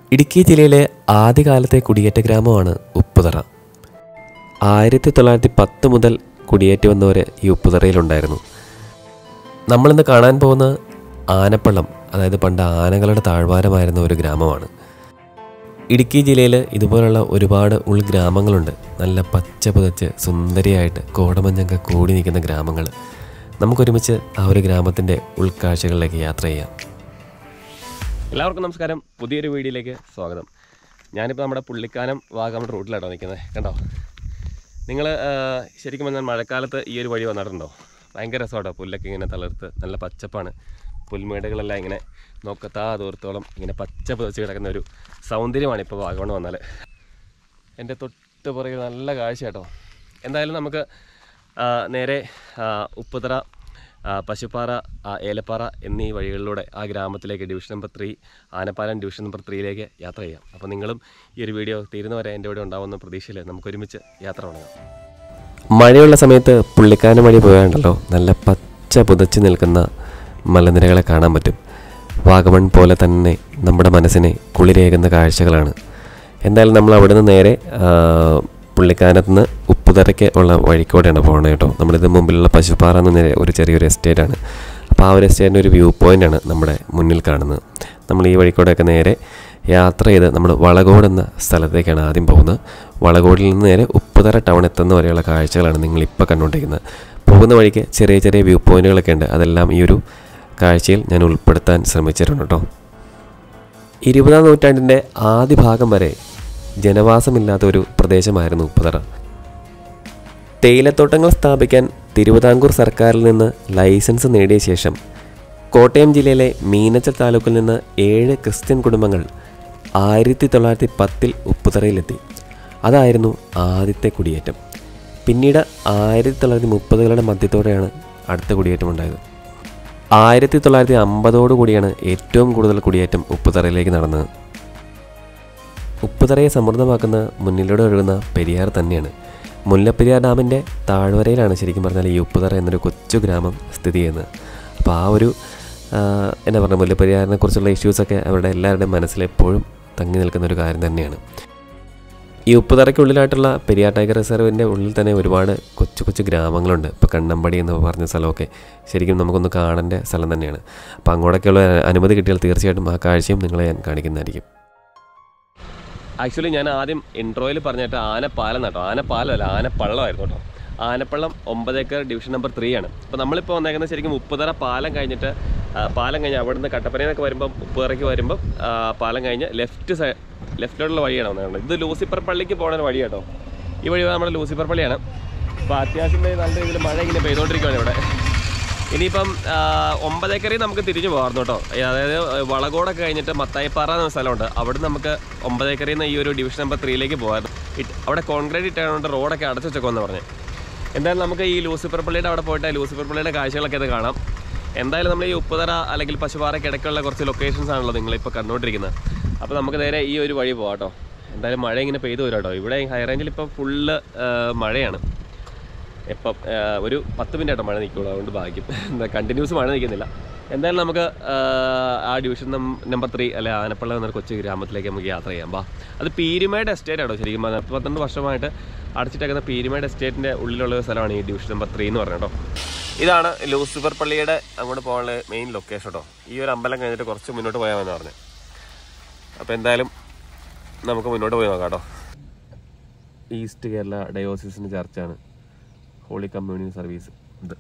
ഇടുക്കി ജില്ലയിലെ ആദ്യകാലത്തെ കുടിയേറ്റ ഗ്രാമമാണ് ഉപ്പുതറ ആയിരത്തി തൊള്ളായിരത്തി പത്ത് മുതൽ കുടിയേറ്റി വന്നവർ ഈ ഉപ്പുതറയിലുണ്ടായിരുന്നു നമ്മളിന്ന് കാണാൻ പോകുന്ന ആനപ്പള്ളം അതായത് പണ്ട് ആനകളുടെ താഴ്വാരമായിരുന്ന ഒരു ഗ്രാമമാണ് ഇടുക്കി ജില്ലയിൽ ഇതുപോലുള്ള ഒരുപാട് ഉൾഗ്രാമങ്ങളുണ്ട് നല്ല പച്ച പുതച്ച് സുന്ദരിയായിട്ട് കോടമഞ്ഞൊക്കെ കൂടി നിൽക്കുന്ന ഗ്രാമങ്ങൾ നമുക്കൊരുമിച്ച് ആ ഒരു ഗ്രാമത്തിൻ്റെ ഉൾക്കാഴ്ചകളിലേക്ക് യാത്ര ചെയ്യാം എല്ലാവർക്കും നമസ്കാരം പുതിയൊരു വീഡിയോയിലേക്ക് സ്വാഗതം ഞാനിപ്പോൾ നമ്മുടെ പുള്ളിക്കാനം വാഗമൺ റൂട്ടിലാട്ടോ നിൽക്കുന്നത് കണ്ടോ നിങ്ങൾ ശരിക്കും പറഞ്ഞാൽ മഴക്കാലത്ത് ഈ ഒരു വഴി വന്നിട്ടുണ്ടോ ഭയങ്കര രസമാട്ടോ പുല്ലൊക്കെ ഇങ്ങനെ തളർത്ത് നല്ല പച്ചപ്പാണ് പുൽമേടുകളെല്ലാം ഇങ്ങനെ നോക്കത്താ ദൂരത്തോളം ഇങ്ങനെ പച്ച പുതച്ച് കിടക്കുന്ന ഒരു സൗന്ദര്യമാണ് ഇപ്പോൾ വാഗമൺ വന്നാൽ എൻ്റെ തൊട്ട് പുറകിൽ നല്ല കാഴ്ച കേട്ടോ എന്തായാലും നമുക്ക് ആ, നേരെ ആ, ഉപ്പുതറ ആ, പശുപ്പാറ ആ, ഏലപ്പാറ എന്നീ വഴികളിലൂടെ ആ ഗ്രാമത്തിലേക്ക് division number three Anappalam division number ത്രീയിലേക്ക് യാത്ര ചെയ്യാം അപ്പോൾ നിങ്ങളും ഈ ഒരു വീഡിയോ തീരുന്നവരെ എൻ്റെ കൂടെ ഉണ്ടാവുന്ന പ്രതീക്ഷയിൽ നമുക്ക് ഒരുമിച്ച് യാത്ര തുടങ്ങാം മഴയുള്ള സമയത്ത് പുള്ളിക്കാനം വഴി പോയാണ്ടല്ലോ നല്ല പച്ച പുതച്ച് നിൽക്കുന്ന മലനിരകളെ കാണാൻ പറ്റും വാഗമൺ പോലെ തന്നെ നമ്മുടെ മനസ്സിനെ കുളിരേകുന്ന കാഴ്ചകളാണ് എന്തായാലും നമ്മൾ അവിടെ നിന്ന് നേരെ ആ, പുള്ളിക്കാനത്ത് നിന്ന് ഉപ്പുതറയ്ക്ക് ഉള്ള വഴിക്കൂടെയാണ് പോകുന്നത് കേട്ടോ നമ്മളിത് മുമ്പിലുള്ള പശുപ്പാറ എന്ന നേരെ ഒരു ചെറിയൊരു എസ്റ്റേറ്റാണ് അപ്പോൾ ആ ഒരു എസ്റ്റേറ്റിൻ്റെ ഒരു വ്യൂ പോയിൻ്റാണ് നമ്മുടെ മുന്നിൽ കാണുന്നത് നമ്മൾ ഈ വഴിക്കൂടെയൊക്കെ നേരെ യാത്ര ചെയ്ത് നമ്മൾ വളകോട് എന്ന സ്ഥലത്തേക്കാണ് ആദ്യം പോകുന്നത് വളകോടിൽ നിന്ന് നേരെ ഉപ്പുതറ ടൗൺ എത്തുന്ന വരെയുള്ള കാഴ്ചകളാണ് നിങ്ങളിപ്പോൾ കണ്ടുകൊണ്ടിരിക്കുന്നത് പോകുന്ന വഴിക്ക് ചെറിയ ചെറിയ വ്യൂ പോയിന്റുകളൊക്കെ ഉണ്ട് അതെല്ലാം ഈ ഒരു കാഴ്ചയിൽ ഞാൻ ഉൾപ്പെടുത്താൻ ശ്രമിച്ചിട്ടുണ്ട് കേട്ടോ ഇരുപതാം നൂറ്റാണ്ടിൻ്റെ ആദ്യ ഭാഗം വരെ ജനവാസമില്ലാത്ത ഒരു പ്രദേശമായിരുന്നു ഉപ്പുതറ തേയിലത്തോട്ടങ്ങൾ സ്ഥാപിക്കാൻ തിരുവിതാംകൂർ സർക്കാരിൽ നിന്ന് ലൈസൻസ് നേടിയ ശേഷം കോട്ടയം ജില്ലയിലെ മീനച്ചൽ താലൂക്കിൽ നിന്ന് ഏഴ് ക്രിസ്ത്യൻ കുടുംബങ്ങൾ ആയിരത്തി തൊള്ളായിരത്തി പത്തിൽ ഉപ്പുതറയിലെത്തി അതായിരുന്നു ആദ്യത്തെ കുടിയേറ്റം പിന്നീട് ആയിരത്തി തൊള്ളായിരത്തി മുപ്പതുകളുടെ മധ്യത്തോടെയാണ് അടുത്ത കുടിയേറ്റം ഉണ്ടായത് ആയിരത്തി തൊള്ളായിരത്തി അമ്പതോടു കൂടിയാണ് ഏറ്റവും കൂടുതൽ കുടിയേറ്റം ഉപ്പുതറയിലേക്ക് നടന്നത് ഉപ്പുതറയെ സമൃദ്ധമാക്കുന്ന മുന്നിലൂടെ ഒഴുകുന്ന പെരിയാർ തന്നെയാണ് മുല്ലപ്പെരിയാർ ഡാമിൻ്റെ താഴ്വരയിലാണ് ശരിക്കും പറഞ്ഞാൽ ഈ ഉപ്പുതറ എന്നൊരു കൊച്ചു ഗ്രാമം സ്ഥിതി ചെയ്യുന്നത് അപ്പോൾ ആ ഒരു ആ, എന്നാ പറയുക മുല്ലപ്പെരിയാറിനെ കുറിച്ചുള്ള ഇഷ്യൂസൊക്കെ അവരുടെ എല്ലാവരുടെയും മനസ്സിൽ എപ്പോഴും തങ്ങി നിൽക്കുന്ന ഒരു കാര്യം തന്നെയാണ് ഈ ഉപ്പുതറയ്ക്കുള്ളിലായിട്ടുള്ള പെരിയാർ ടൈഗർ റിസർവിൻ്റെ ഉള്ളിൽ തന്നെ ഒരുപാട് കൊച്ചു കൊച്ചു ഗ്രാമങ്ങളുണ്ട് ഇപ്പോൾ കണ്ണമ്പടി എന്ന് പറഞ്ഞ സ്ഥലമൊക്കെ ശരിക്കും നമുക്കൊന്ന് കാണേണ്ട സ്ഥലം തന്നെയാണ് അപ്പോൾ അങ്ങോട്ടൊക്കെയുള്ള അനുമതി കിട്ടിയാൽ തീർച്ചയായിട്ടും ആ കാഴ്ചയും നിങ്ങളെ ഞാൻ കാണിക്കുന്നതായിരിക്കും ആക്ച്വലി ഞാൻ ആദ്യം ഇൻട്രോയിൽ പറഞ്ഞിട്ട് ആനപ്പാലം കേട്ടോ ആനപ്പാലം അല്ല ആനപ്പള്ളമായിരുന്നു കേട്ടോ ആനപ്പള്ളം ഒമ്പത് ഏക്കർ ഡിവിഷൻ നമ്പർ ത്രീ ആണ് അപ്പോൾ നമ്മളിപ്പോൾ വന്നേക്കുന്നത് ശരിക്കും ഉപ്പുതറ പാലം കഴിഞ്ഞിട്ട് ആ, പാലം കഴിഞ്ഞ് അവിടുന്ന് കട്ടപ്പനയിൽ വരുമ്പം ഉപ്പുതറയ്ക്ക് വരുമ്പം ആ, പാലം കഴിഞ്ഞ് ലെഫ്റ്റ് സൈഡ് ലെഫ്റ്റിലോട്ടുള്ള വഴിയാണ് വന്നത് ഇത് ലൂസിഫർ പള്ളിക്ക് പോകുന്ന വഴി കേട്ടോ ഈ വഴി നമ്മുടെ ലൂസിഫർ പള്ളിയാണ് അപ്പോൾ അത്യാവശ്യം നല്ല രീതിയിൽ മഴ ഇങ്ങനെ പെയ്തുകൊണ്ടിരിക്കുകയാണ് ഇവിടെ ഇനിയിപ്പം ആ, ഒമ്പത് ഏക്കറിൽ നമുക്ക് തിരിഞ്ഞു പോകാറുണ്ട് കേട്ടോ ഈ അതായത് വളകോടൊക്കെ കഴിഞ്ഞിട്ട് മത്തായിപ്പാറ എന്ന സ്ഥലമുണ്ട് അവിടെ നമുക്ക് ഒമ്പത് ഏക്കറിൽ നിന്ന് ഈ ഒരു ഡിവിഷൻ നമ്പർ ത്രീയിലേക്ക് പോകാറുണ്ട് ഇട്ട് അവിടെ കോൺക്രീറ്റ് ഇട്ടുകൊണ്ട് റോഡൊക്കെ അടച്ചു വെച്ചേക്കുമെന്ന് പറഞ്ഞു എന്തായാലും നമുക്ക് ഈ ലൂസിഫർ പള്ളിയുടെ അവിടെ പോയിട്ട് ലൂസിഫർ പള്ളിയുടെ കാഴ്ചകളൊക്കെ ഇത് കാണാം എന്തായാലും നമ്മൾ ഈ ഉപ്പുതറ അല്ലെങ്കിൽ പശുപാറയ്ക്ക് ഇടയ്ക്കുള്ള കുറച്ച് ലൊക്കേഷൻസ് ആണല്ലോ നിങ്ങളിപ്പോൾ കണ്ടുകൊണ്ടിരിക്കുന്നത് അപ്പോൾ നമുക്ക് നേരെ ഈ ഒരു വഴി പോകാം കേട്ടോ എന്തായാലും മഴ ഇങ്ങനെ പെയ്തു വരും കേട്ടോ ഇവിടെ ഹൈ റേഞ്ചിൽ ഇപ്പോൾ ഫുള്ള് മഴയാണ് ഇപ്പം ആ, ഒരു പത്ത് മിനിറ്റ് ആട്ടോ മഴ നിൽക്കുള്ളൂ അതുകൊണ്ട് ഭാഗ്യം എന്താ കണ്ടിന്യൂസ് മഴ നിൽക്കുന്നില്ല എന്തായാലും നമുക്ക് ആ, ആ ഡിവിഷൻ നമ്പർ ത്രീ അല്ലെ ആനപ്പള്ള എന്ന കൊച്ചു ഗ്രാമത്തിലേക്ക് നമുക്ക് യാത്ര ചെയ്യാം ബാ അത് പീരുമേട് എസ്റ്റേറ്റ് ആണോ ശരിക്കും പറഞ്ഞാൽ പത്ത് പന്ത്രണ്ട് വർഷമായിട്ട് അടച്ചിട്ടേക്കുന്ന പീരുമേട് എസ്റ്റേറ്റിൻ്റെ ഉള്ളിലുള്ള ഒരു സ്ഥലമാണ് ഈ ഡിവിഷൻ നമ്പർ ത്രീ എന്ന് പറഞ്ഞത് കേട്ടോ ഇതാണ് ലൂസിഫർ പള്ളിയുടെ അങ്ങോട്ട് പോകാനുള്ള മെയിൻ ലൊക്കേഷൻ കേട്ടോ ഈ ഒരു അമ്പലം കഴിഞ്ഞിട്ട് കുറച്ച് മുന്നോട്ട് പോയാമെന്ന് പറഞ്ഞു അപ്പോൾ എന്തായാലും നമുക്ക് മുന്നോട്ട് പോയി നോക്കാം കേട്ടോ ഈസ്റ്റ് കേരള ഡയോസിസിൻ്റെ ചർച്ചാണ് ഹോളി കമ്മ്യൂണിറ്റി സർവീസ് ഇത്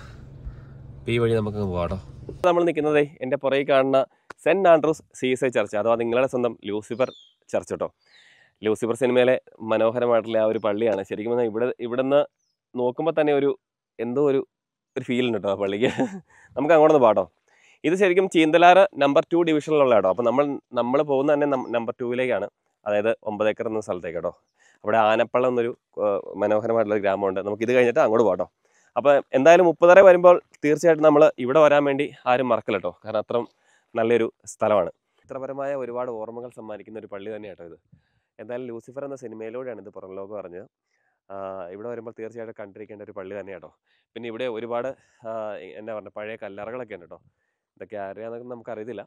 ഈ വഴി നമുക്ക് പോകാട്ടോ നമ്മൾ നിൽക്കുന്നത് എൻ്റെ പുറകിൽ കാണുന്ന saint Andrews C S I church അഥവാ നിങ്ങളുടെ സ്വന്തം ലൂസിഫർ ചർച്ച് കേട്ടോ ലൂസിഫർ സിനിമയിലെ മനോഹരമായിട്ടുള്ള ആ ഒരു പള്ളിയാണ് ശരിക്കും പറഞ്ഞാൽ ഇവിടെ ഇവിടുന്ന് നോക്കുമ്പോൾ തന്നെ ഒരു എന്തോ ഒരു ഒരു ഫീൽ ഉണ്ട് കേട്ടോ ആ പള്ളിക്ക് നമുക്ക് അങ്ങോട്ടൊന്ന് പാട്ടോ ഇത് ശരിക്കും ചീന്തലാറ് നമ്പർ ടു ഡിവിഷനിലുള്ള കേട്ടോ അപ്പോൾ നമ്മൾ നമ്മൾ പോകുന്ന തന്നെ നമ്പർ ടൂവിലേക്കാണ് അതായത് ഒമ്പത് ഏക്കർ എന്ന സ്ഥലത്തേക്ക് കേട്ടോ അവിടെ ആനപ്പള്ളം എന്നൊരു ആ, മനോഹരമായിട്ടുള്ള ഒരു ഗ്രാമമുണ്ട് നമുക്ക് ഇത് കഴിഞ്ഞിട്ട് അങ്ങോട്ട് പോകാം അപ്പോൾ എന്തായാലും മുപ്പതര വരുമ്പോൾ തീർച്ചയായിട്ടും നമ്മൾ ഇവിടെ വരാൻ വേണ്ടി ആരും മറക്കില്ല കേട്ടോ കാരണം അത്രയും നല്ലൊരു സ്ഥലമാണ് ചിത്രപരമായ ഒരുപാട് ഓർമ്മകൾ സമ്മാനിക്കുന്ന ഒരു പള്ളി തന്നെ കേട്ടോ ഇത് എന്തായാലും ലൂസിഫർ എന്ന സിനിമയിലൂടെയാണ് ഇത് പുറം ലോകം അറിഞ്ഞത് ആ, ഇവിടെ വരുമ്പോൾ തീർച്ചയായിട്ടും കണ്ടിരിക്കേണ്ട ഒരു പള്ളി തന്നെ കേട്ടോ പിന്നെ ഇവിടെ ഒരുപാട് ആ, എന്നാ പറയുക പഴയ കല്ലറകളൊക്കെ ഉണ്ട് കേട്ടോ ഇതൊക്കെ ആരെയാണെന്നൊക്കെ നമുക്ക് അറിയത്തില്ല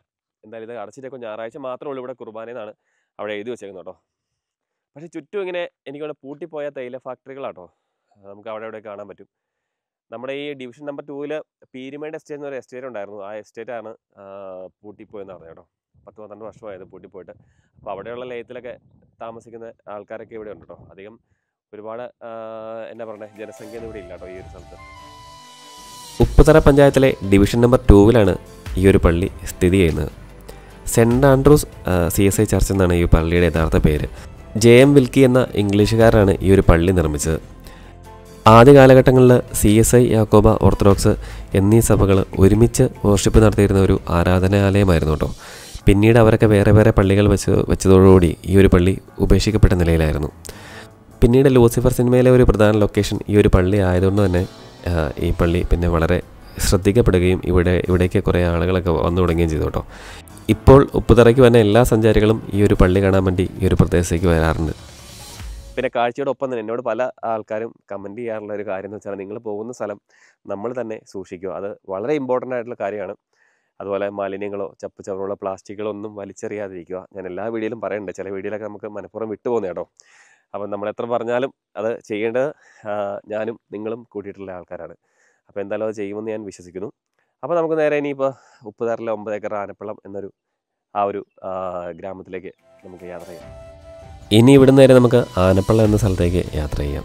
എന്തായാലും ഇത് അടച്ചിട്ടേക്കും ഞായറാഴ്ച മാത്രമേ ഉള്ളൂ ഇവിടെ കുർബാനയെന്നാണ് അവിടെ എഴുതി വെച്ചേക്കുന്നത് കേട്ടോ പക്ഷേ ചുറ്റും ഇങ്ങനെ എനിക്കവിടെ പൂട്ടിപ്പോയ തേയില ഫാക്ടറികളാട്ടോ നമുക്ക് അവിടെ ഇവിടെ കാണാൻ പറ്റും നമ്മുടെ ഈ ഡിവിഷൻ നമ്പർ ടൂവിൽ പീരിമേഡ് എസ്റ്റേറ്റ് എന്നൊരു എസ്റ്റേറ്റ് ഉണ്ടായിരുന്നു ആ എസ്റ്റേറ്റാണ് പൂട്ടിപ്പോയെന്ന് പറഞ്ഞു കേട്ടോ പത്ത് പന്ത്രണ്ട് വർഷമായത് പൂട്ടിപ്പോയിട്ട് അപ്പോൾ അവിടെയുള്ള ലയത്തിലൊക്കെ താമസിക്കുന്ന ആൾക്കാരൊക്കെ ഇവിടെ ഉണ്ട് കേട്ടോ അധികം ഒരുപാട് ആ, എന്നാ പറയണേ ജനസംഖ്യ ഇവിടെ ഇല്ല കേട്ടോ ഈ ഒരു സ്ഥലത്ത് ഉപ്പുതറ പഞ്ചായത്തിലെ ഡിവിഷൻ നമ്പർ ടൂവിലാണ് ഈ ഒരു പള്ളി സ്ഥിതി ചെയ്യുന്നത് saint Andrews C S I church എന്നാണ് ഈ പള്ളിയുടെ യഥാർത്ഥ പേര് ജെ എം വിൽക്കി എന്ന ഇംഗ്ലീഷുകാരാണ് ഈ ഒരു പള്ളി നിർമ്മിച്ചത് ആദ്യ കാലഘട്ടങ്ങളിൽ C S I Yakoba orthodox എന്നീ സഭകൾ ഒരുമിച്ച് വർഷിപ്പ് നടത്തിയിരുന്ന ഒരു ആരാധനാലയമായിരുന്നു കേട്ടോ പിന്നീട് അവരൊക്കെ വേറെ വേറെ പള്ളികൾ വെച്ച് വെച്ചതോടുകൂടി ഈ ഒരു പള്ളി ഉപേക്ഷിക്കപ്പെട്ട നിലയിലായിരുന്നു പിന്നീട് ലൂസിഫർ സിനിമയിലെ ഒരു പ്രധാന ലൊക്കേഷൻ ഈ ഒരു പള്ളി ആയതുകൊണ്ട് തന്നെ ആ, ഈ പള്ളി പിന്നെ വളരെ ശ്രദ്ധിക്കപ്പെടുകയും ഇവിടെ ഇവിടേക്ക് കുറേ ആളുകളൊക്കെ വന്നു തുടങ്ങുകയും ചെയ്തു കേട്ടോ ഇപ്പോൾ ഉപ്പുതറയ്ക്ക് വരുന്ന എല്ലാ സഞ്ചാരികളും ഈ ഒരു പള്ളി കാണാൻ വേണ്ടി ഈ ഒരു പ്രദേശത്തേക്ക് വരാറുണ്ട് പിന്നെ കാഴ്ചയോടൊപ്പം തന്നെ എന്നോട് പല ആൾക്കാരും കമൻറ്റ് ചെയ്യാറുള്ള ഒരു കാര്യം എന്ന് വെച്ചാൽ നിങ്ങൾ പോകുന്ന സ്ഥലം നമ്മൾ തന്നെ സൂക്ഷിക്കുക അത് വളരെ ഇമ്പോർട്ടൻ്റ് ആയിട്ടുള്ള കാര്യമാണ് അതുപോലെ മാലിന്യങ്ങളോ ചപ്പ് ചവറുകളോ പ്ലാസ്റ്റിക്കുകളോ ഒന്നും വലിച്ചെറിയാതിരിക്കുക ഞാൻ എല്ലാ വീഡിയോയിലും പറയുന്നുണ്ട് ചില വീഡിയോയിലൊക്കെ നമുക്ക് മനഃപൂർവ്വം വിട്ടുപോകുന്ന കേട്ടോ അപ്പം നമ്മൾ എത്ര പറഞ്ഞാലും അത് ചെയ്യേണ്ടത് ആ, ഞാനും നിങ്ങളും കൂട്ടിയിട്ടുള്ള ആൾക്കാരാണ് അപ്പോൾ എന്തായാലും അത് ചെയ്യുമെന്ന് ഞാൻ വിശ്വസിക്കുന്നു അപ്പോൾ നമുക്ക് നേരെ ഇനിയിപ്പോൾ ഉപ്പുതാറിലെ ഒമ്പത് ഏക്കർ ആനപ്പള്ളം എന്നൊരു ആ ഒരു ആ, ഗ്രാമത്തിലേക്ക് നമുക്ക് യാത്ര ചെയ്യാം ഇനി ഇവിടുന്ന് നേരെ നമുക്ക് ആനപ്പള്ളം എന്ന സ്ഥലത്തേക്ക് യാത്ര ചെയ്യാം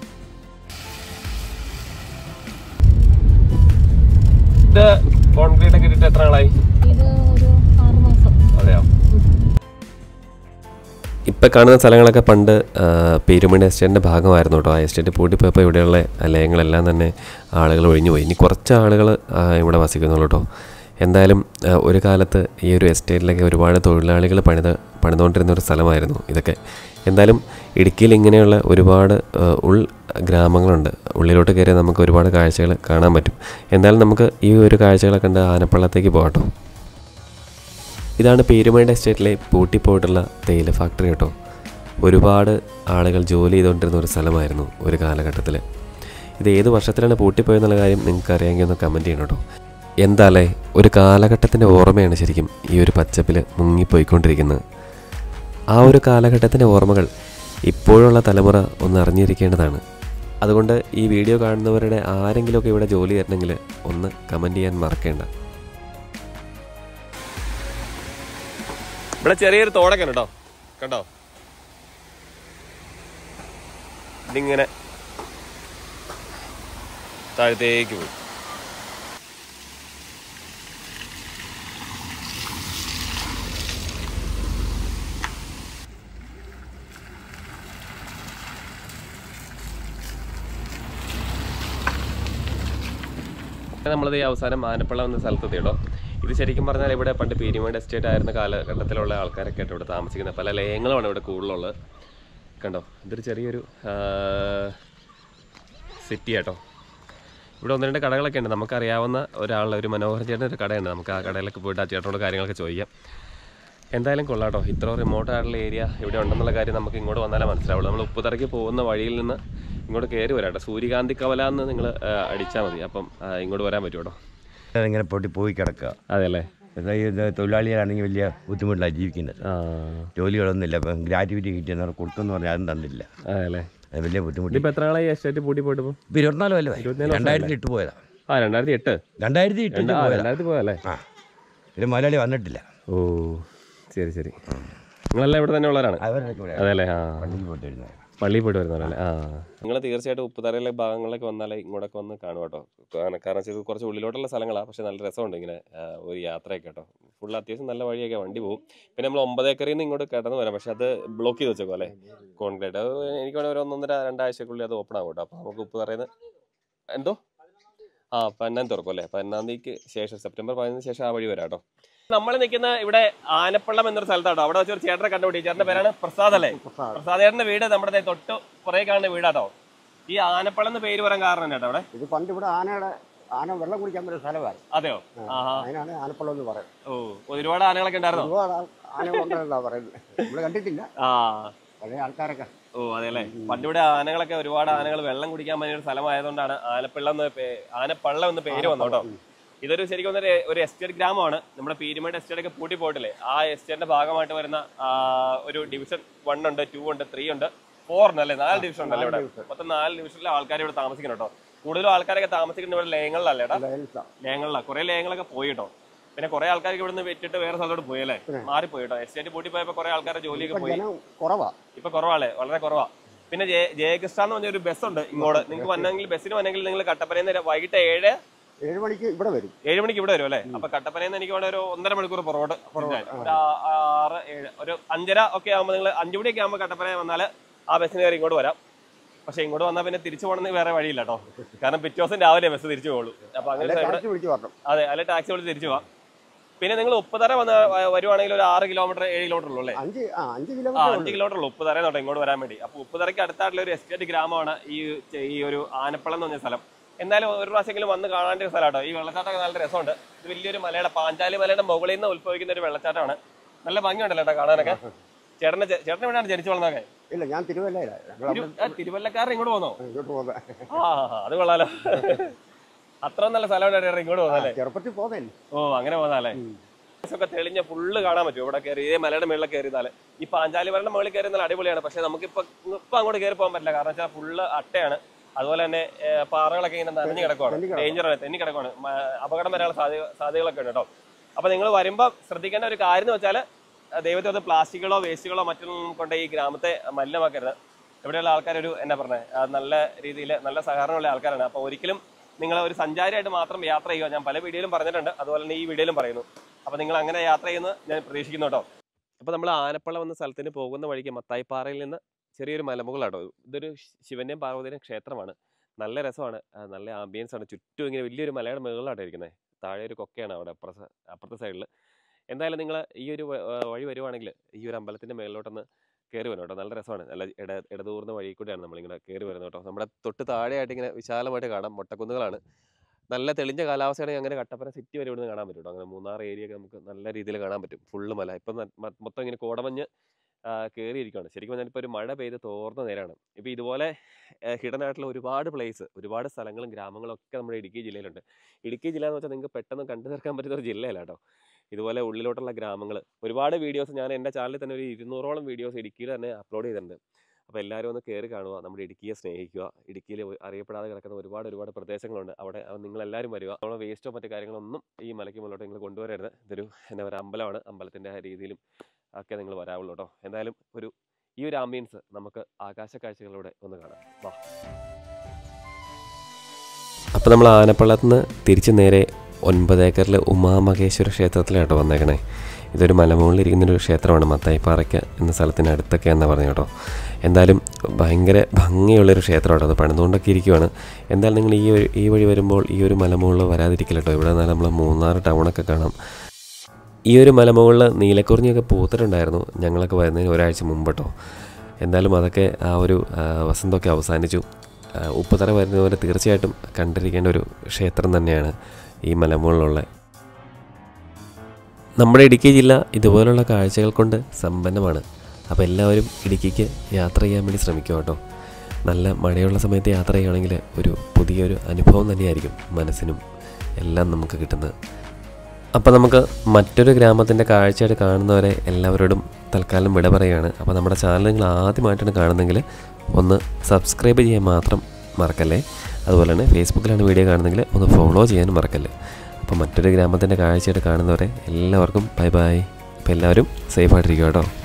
ഇത് കോൺക്രീറ്റ് ഒക്കെ ഇട്ടിട്ട് എത്ര നാളായി ഇത് ഒരു ആറ് മാസം അതെയോ ഇപ്പം കാണുന്ന സ്ഥലങ്ങളൊക്കെ പണ്ട് ആ, പീരുമണി എസ്റ്റേറ്റിൻ്റെ ഭാഗമായിരുന്നു കേട്ടോ ആ എസ്റ്റേറ്റ് പൂട്ടിപ്പോയപ്പോൾ ഇവിടെയുള്ള ലയങ്ങളെല്ലാം തന്നെ ആളുകൾ ഒഴിഞ്ഞു പോയി ഇനി കുറച്ച് ആളുകൾ ഇവിടെ വസിക്കുന്നുള്ളൂ കേട്ടോ എന്തായാലും ആ, ഒരു കാലത്ത് ഈ ഒരു എസ്റ്റേറ്റിലൊക്കെ ഒരുപാട് തൊഴിലാളികൾ പണിത് പണിതുകൊണ്ടിരുന്ന ഒരു സ്ഥലമായിരുന്നു ഇതൊക്കെ എന്തായാലും ഇടുക്കിയിൽ ഇങ്ങനെയുള്ള ഒരുപാട് ആ, ഉൾ ഗ്രാമങ്ങളുണ്ട് ഉള്ളിലോട്ട് കയറി നമുക്ക് ഒരുപാട് കാഴ്ചകൾ കാണാൻ പറ്റും എന്തായാലും നമുക്ക് ഈ ഒരു കാഴ്ചകളൊക്കെ കണ്ട് ആനപ്പള്ളത്തേക്ക് പോകട്ടോ ഇതാണ് പീരുമേട് എസ്റ്റേറ്റിലെ പൂട്ടിപ്പോയിട്ടുള്ള തേയില ഫാക്ടറി കേട്ടോ ഒരുപാട് ആളുകൾ ജോലി ചെയ്തുകൊണ്ടിരുന്ന ഒരു സ്ഥലമായിരുന്നു ഒരു കാലഘട്ടത്തിൽ ഇത് ഏത് വർഷത്തിലാണ് പൂട്ടിപ്പോയെന്നുള്ള കാര്യം നിങ്ങൾക്ക് അറിയാമെങ്കിൽ ഒന്ന് കമൻറ്റ് ചെയ്യണം കേട്ടോ എന്താല്ലേ ഒരു കാലഘട്ടത്തിൻ്റെ ഓർമ്മയാണ് ശരിക്കും ഈ ഒരു പച്ചപ്പിൽ മുങ്ങിപ്പോയിക്കൊണ്ടിരിക്കുന്നത് ആ ഒരു കാലഘട്ടത്തിൻ്റെ ഓർമ്മകൾ ഇപ്പോഴുള്ള തലമുറ ഒന്ന് അറിഞ്ഞിരിക്കേണ്ടതാണ് അതുകൊണ്ട് ഈ വീഡിയോ കാണുന്നവരുടെ ആരെങ്കിലുമൊക്കെ ഇവിടെ ജോലി തരണമെങ്കിൽ ഒന്ന് കമൻറ്റ് ചെയ്യാൻ മറക്കേണ്ട ഇവിടെ ചെറിയൊരു തോടൊക്കെ ഉണ്ട് കേട്ടോ കണ്ടോ ഇതിങ്ങനെ താഴത്തേക്ക് പോയി നമ്മളത് ഈ അവസാനം ആനപ്പള്ളം എന്ന സ്ഥലത്തെത്തി കേട്ടോ ഇത് ശരിക്കും പറഞ്ഞാൽ ഇവിടെ പണ്ട് പീരിമേഡ് എസ്റ്റേറ്റ് ആയിരുന്ന കാലഘട്ടത്തിലുള്ള ആൾക്കാരൊക്കെ ആയിട്ട് ഇവിടെ താമസിക്കുന്ന പല ലയങ്ങളുമാണ് ഇവിടെ കൂടുതലുള്ളത് കണ്ടോ ഇതൊരു ചെറിയൊരു സിറ്റി കേട്ടോ ഇവിടെ ഒന്ന് രണ്ട് കടകളൊക്കെ ഉണ്ട് നമുക്കറിയാവുന്ന ഒരാളുടെ ഒരു മനോഹരൻ ചേട്ടൻ ഒരു കടയുണ്ട് നമുക്ക് ആ കടയിലൊക്കെ പോയിട്ട് ആ ചേട്ടനോട് കാര്യങ്ങളൊക്കെ ചോദിക്കാം എന്തായാലും കൊള്ളാട്ടോ ഇത്ര റിമോട്ട് ആയിട്ടുള്ള ഏരിയ ഇവിടെ ഉണ്ടെന്നുള്ള കാര്യം നമുക്ക് ഇങ്ങോട്ട് വന്നാലേ മനസ്സിലാവുള്ളൂ നമ്മൾ ഉപ്പുതറയ്ക്ക് പോകുന്ന വഴിയിൽ നിന്ന് ഇങ്ങോട്ട് കയറി വരാം കേട്ടോ സൂര്യകാന്തി കവല എന്ന് നിങ്ങൾ അടിച്ചാൽ മതി അപ്പം ആ, ഇങ്ങോട്ട് വരാൻ പറ്റും കേട്ടോ ഇങ്ങനെ പൊട്ടി പോയി കിടക്കുക അതെല്ലേ എന്നാൽ ഇത് തൊഴിലാളികളാണെങ്കിൽ വലിയ ബുദ്ധിമുട്ടിലാണ് ജീവിക്കുന്നത് ആ ജോലികളൊന്നുമില്ല ഇപ്പം ഗ്രാറ്റുവിറ്റി കിട്ടിയെന്ന് കൊടുക്കുമെന്ന് പറഞ്ഞാൽ അതും തന്നില്ല അതെല്ലേ അത് വലിയ ബുദ്ധിമുട്ട് ഇതിപ്പോൾ എത്ര നാളായി എസ്റ്റേറ്റ് പൂട്ടി പോയിട്ട് ഇപ്പോൾ ഇപ്പം ഇരുപത്തിനാല് കൊല്ലമായി ഇരുപത്തിനാല് രണ്ടായിരത്തി എട്ട് പോയതാ ആ രണ്ടായിരത്തി എട്ട് രണ്ടായിരത്തി എട്ടിൽ ആ പോയതാ രണ്ടായിരത്തി പോയല്ലേ ആ പിന്നെ മലയാളി വന്നിട്ടില്ല ഓ ശരി ശരി നിങ്ങളെല്ലാം ഇവിടെ തന്നെ ഉള്ളവരാണ് അവരൊക്കെ ഇവിടെ അതെല്ലേ ആ പള്ളിയിൽ പോയിട്ട് വരുന്നത് പള്ളിയിൽ പോയിട്ട് വരുന്നവരല്ലേ ആ നിങ്ങൾ തീർച്ചയായിട്ടും ഉപ്പുതറയിലെ ഭാഗങ്ങളിലേക്ക് വന്നാലേ ഇങ്ങോട്ടൊക്കെ വന്ന് കാണും കേട്ടോ കാരണം കാരണം വെച്ചാൽ ഇത് കുറച്ച് ഉള്ളിലോട്ടുള്ള സ്ഥലങ്ങളാണ് പക്ഷെ നല്ല രസമുണ്ട് ഇങ്ങനെ ആ, ഒരു യാത്രയൊക്കെ കേട്ടോ ഫുൾ അത്യാവശ്യം നല്ല വഴിയൊക്കെ വണ്ടി പോകും പിന്നെ നമ്മൾ ഒമ്പത് ഏക്കറിൽ നിന്ന് ഇങ്ങോട്ട് കടന്നു വരാം പക്ഷെ അത് ബ്ലോക്ക് ചെയ്ത് വെച്ചേക്കോ അല്ലേ കോൺക്രീറ്റ് അത് എനിക്ക് വേണമെങ്കിൽ ഒരു ഒന്നൊന്നര രണ്ടാഴ്ചക്കുള്ളിൽ അത് ഓപ്പൺ ആകും കേട്ടോ അപ്പോൾ നമുക്ക് ഉപ്പുതറയിൽ നിന്ന് എന്തോ ആ പതിനാം തുറക്കും അല്ലേ പതിനാം തീയതിക്ക് ശേഷം സെപ്റ്റംബർ പതിനഞ്ചിന് ശേഷം ആ വഴി വരാം കേട്ടോ നമ്മൾ നിൽക്കുന്ന ഇവിടെ ആനപ്പള്ളം എന്നൊരു സ്ഥലത്താട്ടോ അവിടെ വെച്ച് ഒരു ചേട്ടനെ കണ്ടുപിടി ചേട്ടന്റെ പേരാണ് പ്രസാദ് അല്ലേ പ്രസാദ് ചേട്ടന്റെ വീട് നമ്മുടെ ദേ തൊട്ട് പുറകെ കാണുന്ന വീടാട്ടോ ഈ ആനപ്പള്ളം എന്ന് പേര് പറയാൻ കാരണം കേട്ടോ അവിടെ ഇത് പണ്ട് ഇവിടെ ആനയുടെ ആന വെള്ളം കുടിക്കാൻ പറ്റുന്ന സ്ഥലമാണ് അതെയോ ആഹാ അതിനാണ് ആനപ്പള്ളം എന്ന് പറയുന്നത് ഓ ഒരുപാട് ആനകളൊക്കെ ഉണ്ടായിരുന്നോ ഒരുപാട് ആൾ- ആന ഉണ്ടെന്നാ പറയുന്നത് നമ്മൾ കണ്ടിട്ടില്ല ആ പഴയ ആൾക്കാരൊക്കെ ഓ അതെ അല്ലേ പണ്ടിവിടെ ആനകളൊക്കെ ഒരുപാട് ആനകൾ വെള്ളം കുടിക്കാൻ പറ്റിയ ഒരു സ്ഥലമായതുകൊണ്ടാണ് ആനപ്പള്ളം എന്ന് പേ- ആനപ്പള്ളം എന്ന് പേര് വന്നു കേട്ടോ ഇതൊരു ശരിക്കും പറഞ്ഞാൽ ഒരു- ഒരു എസ്റ്റേറ്റ് ഗ്രാമമാണ് നമ്മുടെ പീരുമേട് എസ്റ്റേറ്റ് ഒക്കെ പൂട്ടി പോയിട്ടില്ലേ ആ എസ്റ്റേറ്റിന്റെ ഭാഗമായിട്ട് വരുന്ന ആ, ഒരു ഡിവിഷൻ വൺ ഉണ്ട് ടു ഉണ്ട് ത്രീ ഉണ്ട് ഫോർ ഉണ്ട് അല്ലേ നാല് ഡിവിഷൻ ഉണ്ടല്ലേ ഇവിടെ മൊത്തം നാല് ഡിവിഷനിലെ ആൾക്കാർ ഇവിടെ താമസിക്കണം കേട്ടോ കൂടുതലും ആൾക്കാരൊക്കെ താമസിക്കുന്നത് ഇവിടെ ലയങ്ങളിലല്ലേ ഏട്ടാ ലയൻസാ. ലയങ്ങളിലാണ് കുറെ ലയങ്ങളൊക്കെ പോയി കേട്ടോ പിന്നെ കുറെ ആൾക്കാർക്ക് ഇവിടുന്ന് വെച്ചിട്ട് വേറെ സ്ഥലത്തോട്ട് പോയി അല്ലേ മാറിപ്പോയി കേട്ടോ എസ്റ്റേറ്റ് പൂട്ടി പോയപ്പോൾ കുറെ ആൾക്കാരുടെ ജോലിയൊക്കെ ഇപ്പൊ പോയി ജനം കുറവാ ഇപ്പൊ കുറവാളേ വളരെ കുറവാ പിന്നെ ജയ ജയകൃഷ്ണ എന്ന് പറഞ്ഞ ഒരു ബസ് ഉണ്ട് ഇങ്ങോട്ട് നിങ്ങൾക്ക് വന്നെങ്കിൽ ബസ്സിന് വന്നെങ്കിൽ നിങ്ങൾ കട്ടപ്പനയിൽ നിന്ന് വൈകിട്ട് ഏഴ് ഏഴ് മണിക്ക് ഇവിടെ വരും ഏഴ് മണിക്ക് ഇവിടെ വരും അല്ലേ അപ്പൊ കട്ടപ്പനയിൽ നിന്ന് എനിക്ക് വേണ്ട ഒരു ഒന്നര മണിക്കൂർ പുറകോട്ട് തിരിച്ചാൽ. ഒരു ആ- ആറ് ഏഴ് ഒരു അഞ്ചര ഒക്കെ ആകുമ്പോൾ നിങ്ങൾ അഞ്ചു മണിയൊക്കെ ആകുമ്പോൾ കട്ടപ്പന വന്നാൽ ആ ബസ്സിന് കയറി ഇങ്ങോട്ട് വരാം പക്ഷെ ഇങ്ങോട്ട് വന്നാൽ പിന്നെ തിരിച്ചു പോകണമെന്ന് വേറെ വഴിയില്ല കേട്ടോ കാരണം പിറ്റേ ദിവസം രാവിലെ ബസ് തിരിച്ചു പോകുള്ളൂ അപ്പൊ അങ്ങനെ അല്ലെ ഇവിടെ ടാക്സി വിളിച്ച് പറഞ്ഞു അതെ അല്ലെ ടാക്സി വിളിച്ച് തിരിച്ചു പോവാം പിന്നെ നിങ്ങൾ ഉപ്പുതറ വന്ന് വരുവാണെങ്കിൽ ഒരു ആറ് കിലോമീറ്റർ ഏഴ് കിലോമീറ്റർ ഉള്ളൂ അല്ലേ അഞ്ച് ആ അഞ്ച് ആ കിലോമീറ്റർ അഞ്ച് കിലോമീറ്റർ ഉള്ളൂ ഉപ്പുതറ തൊട്ട് ഇങ്ങോട്ട് വരാൻ വേണ്ടി അപ്പൊ ഉപ്പുതറയ്ക്ക് അടുത്തായിട്ടുള്ള ഒരു എസ്റ്റേറ്റ് ഗ്രാമമാണ് ഈ ചെ- ഈ ഒരു ആനപ്പളം എന്ന് പറഞ്ഞ സ്ഥലം എന്നാലും ഒരു പ്രാവശ്യമെങ്കിലും വന്ന് കാണേണ്ട ഒരു സ്ഥലമാട്ടോ ഈ വെള്ളച്ചാട്ടം നല്ല രസമുണ്ട് ഇത് വലിയൊരു മലയുടെ പാഞ്ചാലി മലയുടെ മുകളിൽ നിന്ന് ഉത്ഭവിക്കുന്ന ഒരു വെള്ളച്ചാട്ടമാണ് നല്ല ഭംഗിയുണ്ടല്ലോ കേട്ടോ കാണാനൊക്കെ ചേട്ടനെ ചേട്ടൻ എവിടെയാണ് ജനിച്ചു വളർന്നൊക്കെ ഇല്ല ഞാൻ തിരുവല്ലയിലാണ് ഞങ്ങൾ അവിടെ തിരുവല്ലക്കാരൻ ഇങ്ങോട്ട് പോന്നോ ഇങ്ങോട്ട് പോകുന്നത് ആ അത് കൊള്ളാലോ അത്ര നല്ല സ്ഥലമാണ് ചേട്ടൻ ഇങ്ങോട്ട് പോകുന്നല്ലേ ചെറുപ്പത്തിൽ പോകുന്നതല്ലേ ഓ അങ്ങനെ പോകാല്ലേ ഒക്കെ തെളിഞ്ഞ ഫുള്ള് കാണാൻ പറ്റും ഇവിടെ കയറി ഇതേ മലയുടെ മുകളിൽ കയറിയാല് ഈ പാഞ്ചാലി മലയുടെ മുകളിൽ കയറി നല്ല അടിപൊളിയാണ് പക്ഷെ നമുക്കിപ്പോ ഇപ്പൊ അങ്ങോട്ട് കയറി പോകാൻ പറ്റില്ല കാരണം വെച്ചാൽ ഫുള്ള് അട്ടയാണ് അതുപോലെ തന്നെ ഏ, പാറകളൊക്കെ ഇങ്ങനെ നനഞ്ഞു കിടക്കുവാണ് തെന്നി കിടക്കുവാ. ഡേഞ്ചറാണ് തെന്നി കിടക്കുവാണ് മ- അപകടം വരാനുള്ള സാധ്യത സാധ്യതകളൊക്കെ ഉണ്ട് കേട്ടോ അപ്പൊ നിങ്ങൾ വരുമ്പോൾ ശ്രദ്ധിക്കേണ്ട ഒരു കാര്യം എന്ന് വെച്ചാൽ ദൈവത്തെ അത് പ്ലാസ്റ്റിക്കുകളോ വേസ്റ്റുകളോ മറ്റൊന്നും കൊണ്ട് ഈ ഗ്രാമത്തെ മലിനമാക്കരുത് ഇവിടെയുള്ള ആൾക്കാരൊരു എന്നാ പറഞ്ഞത് നല്ല രീതിയിൽ നല്ല സഹകരണമുള്ള ആൾക്കാരാണ് അപ്പോൾ ഒരിക്കലും നിങ്ങൾ ഒരു സഞ്ചാരിയായിട്ട് മാത്രം യാത്ര ചെയ്യുക ഞാൻ പല വീഡിയോയിലും പറഞ്ഞിട്ടുണ്ട് അതുപോലെ തന്നെ ഈ വീഡിയോയിലും പറയുന്നു അപ്പോൾ നിങ്ങൾ അങ്ങനെ യാത്ര ചെയ്യുന്നത് ഞാൻ പ്രതീക്ഷിക്കുന്നു കേട്ടോ അപ്പോൾ നമ്മൾ ആനപ്പള്ളം എന്ന സ്ഥലത്തിന് പോകുന്ന വഴിക്ക് മത്തായിപ്പാറയിൽ നിന്ന് ചെറിയൊരു മലമുകളാട്ടോ ഇതൊരു ശി- ശിവന്റെയും പാർവതിയുടെയും ക്ഷേത്രമാണ് നല്ല രസമാണ് ആ, നല്ല ആംബിയൻസ് ആണ് ചുറ്റും ഇങ്ങനെ വലിയൊരു മലയുടെ മുകളിലാട്ടോ ഇരിക്കുന്നത് താഴെ ഒരു കൊക്കയാണ് അവിടെ അപ്പുറത്തെ അപ്പുറത്തെ സൈഡിൽ എന്തായാലും നിങ്ങൾ ഈ ഒരു വ- ആ, വഴി വരുവാണെങ്കിൽ ഈ ഒരു അമ്പലത്തിൻ്റെ മേളിലോട്ടൊന്ന് കയറി വരണം കേട്ടോ നല്ല രസമാണ് നല്ല ഇട ഇടതൂർന്ന വഴി കൂടെയാണ് നമ്മളിങ്ങനെ കയറി വരുന്നത് കേട്ടോ നമ്മുടെ തൊട്ട് താഴെയായിട്ട് ഇങ്ങനെ വിശാലമായിട്ട് കാണാം മൊട്ടക്കുന്നുകളാണ് നല്ല തെളിഞ്ഞ കാലാവസ്ഥയാണെങ്കിൽ അങ്ങനെ കട്ടപ്പന സിറ്റി വരെ ഇവിടുന്ന് കാണാൻ പറ്റും കേട്ടോ അങ്ങനെ മൂന്നാർ ഏരിയ ഒക്കെ നമുക്ക് നല്ല രീതിയിൽ കാണാൻ പറ്റും ഫുള്ള് മല ഇപ്പം ന- മ- മൊത്തം ഇങ്ങനെ കോടമഞ്ഞ് കയറിയിരിക്കുകയാണ് ശരിക്കും പറഞ്ഞാൽ ഇപ്പോൾ ഒരു മഴ പെയ്ത് തോർന്ന നേരമാണ് ഇപ്പോൾ ഇതുപോലെ ഹിഡൻ ആയിട്ടുള്ള ഒരുപാട് പ്ലേസ് ഒരുപാട് സ്ഥലങ്ങളും ഗ്രാമങ്ങളും ഒക്കെ നമ്മുടെ ഇടുക്കി ജില്ലയിലുണ്ട് ഇടുക്കി ജില്ല എന്ന് വെച്ചാൽ നിങ്ങൾക്ക് പെട്ടെന്ന് കണ്ടു തീർക്കാൻ പറ്റുന്ന ഒരു ജില്ലയല്ല കേട്ടോ ഇതുപോലെ ഉള്ളിലോട്ടുള്ള ഗ്രാമങ്ങൾ ഒരുപാട് വീഡിയോസ് ഞാൻ എൻ്റെ ചാനലിൽ തന്നെ ഒരു ഇരുന്നൂറോളം വീഡിയോസ് ഇടുക്കിയിൽ തന്നെ അപ്ലോഡ് ചെയ്തിട്ടുണ്ട് അപ്പോൾ എല്ലാവരും ഒന്ന് കയറി കാണുക നമ്മുടെ ഇടുക്കിയെ സ്നേഹിക്കുക ഇടുക്കിയിൽ അറിയപ്പെടാതെ കിടക്കുന്ന ഒരുപാട് ഒരുപാട് പ്രദേശങ്ങളുണ്ട് അവിടെ അത് നിങ്ങളെല്ലാവരും വരിക നമ്മളെ വേസ്റ്റോ മറ്റു കാര്യങ്ങളൊന്നും ഈ മലയ്ക്ക് മുകളിലോട്ട് നിങ്ങൾ കൊണ്ടുവരരുത് ഇതൊരു എന്താ പറയുക അമ്പലമാണ് അമ്പലത്തിൻ്റെ ആ രീതിയിലും ഒക്കെ നിങ്ങൾ വരാവുള്ളൂ കേട്ടോ എന്തായാലും ഒരു ഈ ഒരു ആംബിയൻസ് നമുക്ക് ആകാശ കാഴ്ചകളിലൂടെ ഒന്ന് കാണാം വാ അപ്പോൾ നമ്മൾ ആനപ്പള്ളത്ത് നിന്ന് തിരിച്ച് നേരെ ഒൻപത് ഏക്കറിൽ ഉമാമഹേശ്വര ക്ഷേത്രത്തിലാട്ടോ വന്നേക്കണേ ഇതൊരു മലമുകളിലിരിക്കുന്നൊരു ക്ഷേത്രമാണ് മത്തായിപ്പാറയ്ക്ക് എന്ന സ്ഥലത്തിന് അടുത്തൊക്കെ എന്നാണ് പറഞ്ഞു കേട്ടോ എന്തായാലും ഭയങ്കര ഭംഗിയുള്ളൊരു ക്ഷേത്രമാണ് അത് പണിതുകൊണ്ടൊക്കെ ഇരിക്കുവാണ് എന്തായാലും നിങ്ങൾ ഈ ഒരു ഈ വഴി വരുമ്പോൾ ഈ ഒരു മലമുകളിൽ വരാതിരിക്കില്ല കേട്ടോ ഇവിടെ നിന്നാൽ നമ്മൾ മൂന്നാർ ടൗണൊക്കെ കാണാം ഈ ഒരു മലമുകളിൽ നീലക്കുറിഞ്ഞൊക്കെ പൂത്തിട്ടുണ്ടായിരുന്നു ഞങ്ങളൊക്കെ വരുന്നതിന് ഒരാഴ്ച മുമ്പ് കേട്ടോ എന്തായാലും അതൊക്കെ ആ ഒരു ആ, വസന്തമൊക്കെ അവസാനിച്ചു ആ, ഉപ്പുതറ വരുന്നവരെ തീർച്ചയായിട്ടും കണ്ടിരിക്കേണ്ട ഒരു ക്ഷേത്രം തന്നെയാണ് ഈ മലമുകളിലുള്ള നമ്മുടെ ഇടുക്കി ജില്ല ഇതുപോലുള്ള കാഴ്ചകൾ കൊണ്ട് സമ്പന്നമാണ് അപ്പോൾ എല്ലാവരും ഇടുക്കിക്ക് യാത്ര ചെയ്യാൻ വേണ്ടി ശ്രമിക്കുക കേട്ടോ നല്ല മഴയുള്ള സമയത്ത് യാത്ര ചെയ്യുകയാണെങ്കിൽ ഒരു പുതിയൊരു അനുഭവം തന്നെയായിരിക്കും മനസ്സിനും എല്ലാം നമുക്ക് കിട്ടുന്നത് അപ്പോൾ നമുക്ക് മറ്റൊരു ഗ്രാമത്തിൻ്റെ കാഴ്ചയായിട്ട് കാണുന്നവരെ എല്ലാവരോടും തൽക്കാലം വിട പറയുകയാണ് അപ്പോൾ നമ്മുടെ ചാനൽ നിങ്ങൾ ആദ്യമായിട്ടാണ് കാണുന്നതെങ്കിൽ ഒന്ന് സബ്സ്ക്രൈബ് ചെയ്യാൻ മാത്രം മറക്കല്ലേ അതുപോലെ തന്നെ ഫേസ്ബുക്കിലാണ് വീഡിയോ കാണുന്നതെങ്കിൽ ഒന്ന് ഫോളോ ചെയ്യാനും മറക്കല്ലേ അപ്പോൾ മറ്റൊരു ഗ്രാമത്തിൻ്റെ കാഴ്ചയായിട്ട് കാണുന്നവരെ എല്ലാവർക്കും ബൈ ബൈ അപ്പോൾ എല്ലാവരും സേഫായിട്ടിരിക്കുക കേട്ടോ